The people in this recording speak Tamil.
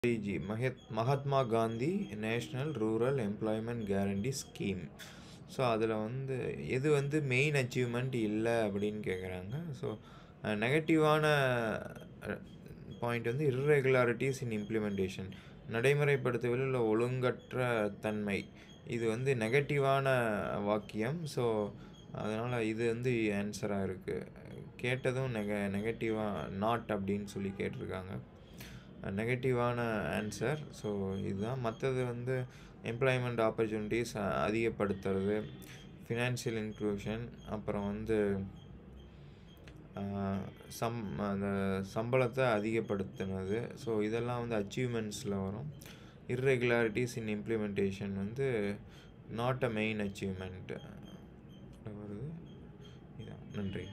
ஜி மஹத் Mahatma Gandhi national rural employment guarantee scheme so அதில் வந்து எது வந்து மெயின் அச்சீவ்மெண்ட் இல்லை அப்படின்னு கேட்குறாங்க ஸோ நெகட்டிவான பாயிண்ட் வந்து இர்ரெகுலாரிட்டிஸ் இன் இம்ப்ளிமெண்டேஷன் நடைமுறைப்படுத்துவதில் உள்ள ஒழுங்கற்ற தன்மை இது வந்து நெகட்டிவான வாக்கியம் ஸோ அதனால் இது வந்து ஆன்சராக இருக்குது கேட்டதும் நெக நெகட்டிவாக நாட் அப்படின்னு சொல்லி கேட்டிருக்காங்க நெகட்டிவான ஆன்சர் ஸோ இதுதான் மற்றது வந்து எம்ப்ளாய்மெண்ட் ஆப்பர்ச்சுனிட்டிஸ் அதிகப்படுத்துறது ஃபினான்ஷியல் இன்க்ளூஷன் அப்புறம் வந்து சம் அந்த சம்பளத்தை அதிகப்படுத்தினது ஸோ இதெல்லாம் வந்து அச்சீவ்மெண்ட்ஸில் வரும் இர்ரெகுலாரிட்டிஸ் இன் இம்ப்ளிமெண்டேஷன் வந்து நாட் அ மெயின் அச்சீவ்மெண்ட் வருது இதான் நன்றி